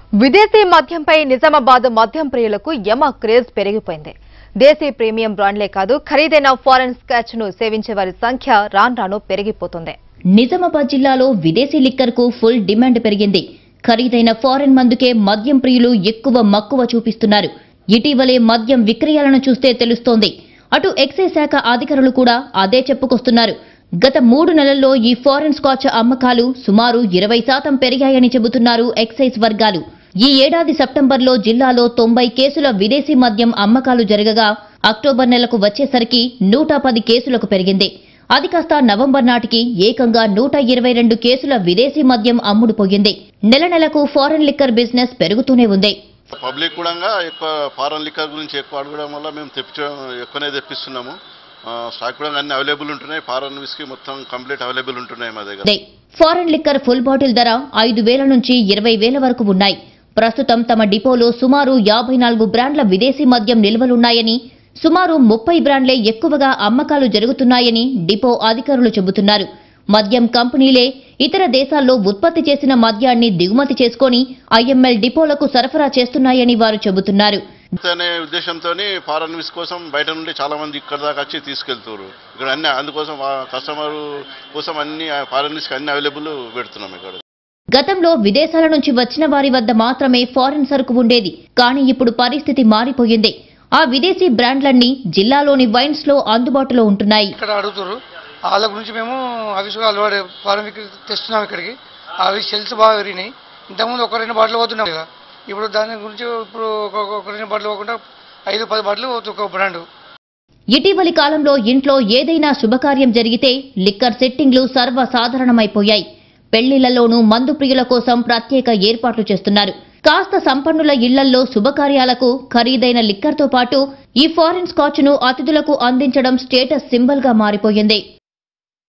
విదేశీ మద్యంపై నిజామాబాద్ మద్యం ప్రియులకు యమ క్రేజ్ పెరిగిపోయింది దేశీ ప్రీమియం బ్రాండ్లే కాదు ఖరీదైన ఫారెన్ స్కాచ్ ను సేవించే వారి సంఖ్య రాను రాను పెరిగిపోతుంది నిజామాబాద్ జిల్లాలో విదేశీ లిక్కర్కు ఫుల్ డిమాండ్ పెరిగింది ఖరీదైన ఫారెన్ మందుకే మద్యం ప్రియులు ఎక్కువ మక్కువ చూపిస్తున్నారు ఇటీవలే మద్యం విక్రయాలను చూస్తే తెలుస్తోంది అటు ఎక్సైజ్ శాఖ అధికారులు కూడా అదే చెప్పుకొస్తున్నారు గత మూడు నెలల్లో ఈ ఫారెన్ స్కాచ్ అమ్మకాలు సుమారు ఇరవై శాతం పెరిగాయని చెబుతున్నారు ఎక్సైజ్ వర్గాలు ఈ ఏడాది సెప్టెంబర్లో జిల్లాలో తొంభై కేసుల విదేశీ మద్యం అమ్మకాలు జరగగా అక్టోబర్ నెలకు వచ్చేసరికి నూట పది కేసులకు పెరిగింది అది కాస్త నవంబర్ నాటికి ఏకంగా నూట ఇరవై రెండు కేసుల విదేశీ మద్యం అమ్ముడుపోయింది నెల నెలకు ఫారెన్ లిక్కర్ బిజినెస్ పెరుగుతూనే ఉంది పబ్లిక్ కూడా ఎక్కువ ఫారెన్ లిక్కర్ గురించి ఎక్కువ అడగడం వల్ల మేము తెప్పించడం ఎక్కువనే తెప్పిస్తున్నాము ఆ, స్టాక్ కూడా అన్ని అవైలబుల్ ఉంటున్నాయి ఫారెన్ విస్కీ మొత్తం కంప్లీట్ అవైలబుల్ ఉంటున్నాయి మా దగ్గర దే. ఫారెన్ లిక్కర్ ఫుల్ బాటిల్ ధర ఐదు వేల నుంచి ఇరవై వేల వరకు ఉన్నాయి ప్రస్తుతం తమ డిపోలో సుమారు యాభై నాలుగు బ్రాండ్ల విదేశీ మద్యం నిల్వలున్నాయని సుమారు ముప్పై బ్రాండ్లే ఎక్కువగా అమ్మకాలు జరుగుతున్నాయని డిపో అధికారులు చెబుతున్నారు మద్యం కంపెనీలే ఇతర దేశాల్లో ఉత్పత్తి చేసిన మద్యాన్ని దిగుమతి చేసుకొని ఐఎంఎల్ డిపోలకు సరఫరా చేస్తున్నాయని వారు చెబుతున్నారు అనే ఉద్దేశంతో ఫారెన్ విస్ కోసం బయట నుండి చాలా మంది ఇక్కడ దాకా వచ్చి తీసుకెళ్తారు ఇక్కడ అన్ని అందుకోసం కస్టమర్ కోసం అన్ని ఫారెన్ విస్కీ అన్ని అవైలబుల్ పెడుతున్నాం ఇక్కడ గతంలో విదేశాల నుంచి వచ్చిన వారి వద్ద మాత్రమే ఫారెన్ సరుకు ఉండేది కానీ ఇప్పుడు పరిస్థితి మారిపోయింది ఆ విదేశీ బ్రాండ్లన్నీ జిల్లాలోని వైన్స్ లో అందుబాటులో ఉంటున్నాయి ఇక్కడ అడుగుతారు వాళ్ళ గురించి మేము అవిసుగా అలవాటు ఫార్మిక్ తెస్తున్నాం ఇక్కడికి అవి సెల్స్ బాగా పెరిగినాయి ఇంతకుముందు ఒక రెండు బాటలు పోతున్నాం కదా ఇప్పుడు దాని గురించి ఇప్పుడు ఒక ఒక రెండు బాటలు పోకుండా ఐదు పది బాటలు పోతుంది ఒక బ్రాండ్ ఇటీవలి కాలంలో ఇంట్లో ఏదైనా శుభకార్యం జరిగితే లిక్కర్ సెట్టింగ్లు సర్వసాధారణమైపోయాయి పెళ్లిళ్లలోనూ మందు ప్రియుల కోసం ప్రత్యేక ఏర్పాట్లు చేస్తున్నారు కాస్త సంపన్నుల ఇళ్లల్లో శుభకార్యాలకు ఖరీదైన లిక్కర్తో పాటు ఈ ఫారిన్ స్కాచ్ను అతిథులకు అందించడం స్టేటస్ సింబల్ గా మారిపోయింది